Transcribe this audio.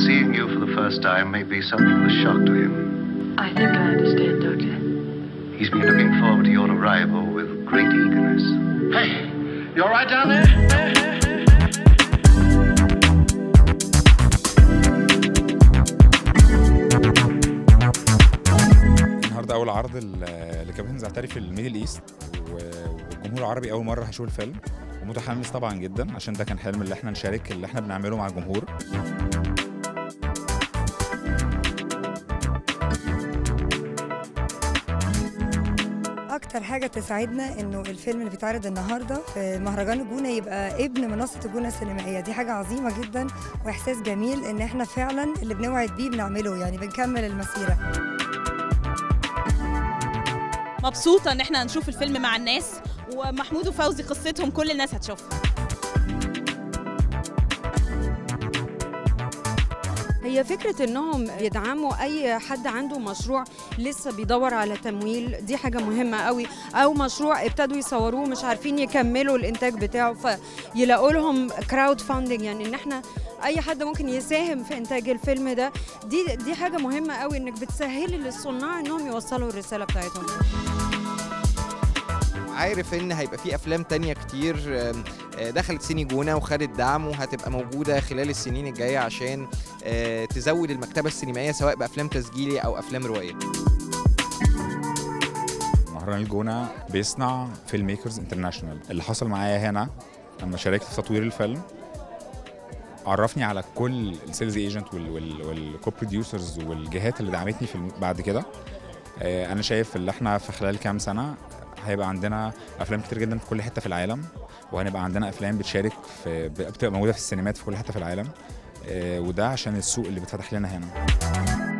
seeing you for the first time may be something of a shock to him. I think I understand, Doctor. He's been looking forward to your arrival with great eagerness. Hey, you all right down there? النهارده اول عرض ل- لكابتن زعتري في الميدل ايست و- والجمهور العربي اول مره هيشوف الفيلم ومتحمس طبعا جدا عشان ده كان حلم اللي احنا نشارك اللي احنا بنعمله مع الجمهور اكتر حاجه تسعدنا انه الفيلم اللي بيتعرض النهارده في مهرجان الجونه يبقى ابن منصه الجونه السينمائيه دي حاجه عظيمه جدا واحساس جميل ان احنا فعلا اللي بنوعد بيه بنعمله يعني بنكمل المسيره مبسوطة إن إحنا هنشوف الفيلم مع الناس ومحمود وفوزي قصتهم كل الناس هتشوفها هي فكرة انهم يدعموا اي حد عنده مشروع لسه بيدور على تمويل دي حاجة مهمة قوي او مشروع ابتدوا يصوروه مش عارفين يكملوا الانتاج بتاعه فيلاقوا لهم كراود فاندنج يعني ان احنا اي حد ممكن يساهم في انتاج الفيلم ده دي دي حاجة مهمة قوي انك بتسهلي للصناع انهم يوصلوا الرسالة بتاعتهم عارف ان هيبقى في افلام تانية كتير آم، آه، دخلت سيني جونة وخدت دعم وهتبقى موجودة خلال السنين الجاية عشان آه، تزود المكتبة السينمائية سواء بأفلام تسجيلي أو أفلام روائية مهرجان الجونه بيصنع فيلم ميكرز انترناشونال اللي حصل معايا هنا لما شاركت في تطوير الفيلم عرفني على كل السيلز ايجنت والكو بروديوسرز والجهات اللي دعمتني في الم- بعد كده آه، انا شايف ان احنا في خلال كام سنه هيبقى عندنا افلام كتير جدا في كل حته في العالم وهنبقى عندنا افلام بتشارك في بتبقى موجوده في السينمات في كل حته في العالم آه، وده عشان السوق اللي بيتفتح لنا هنا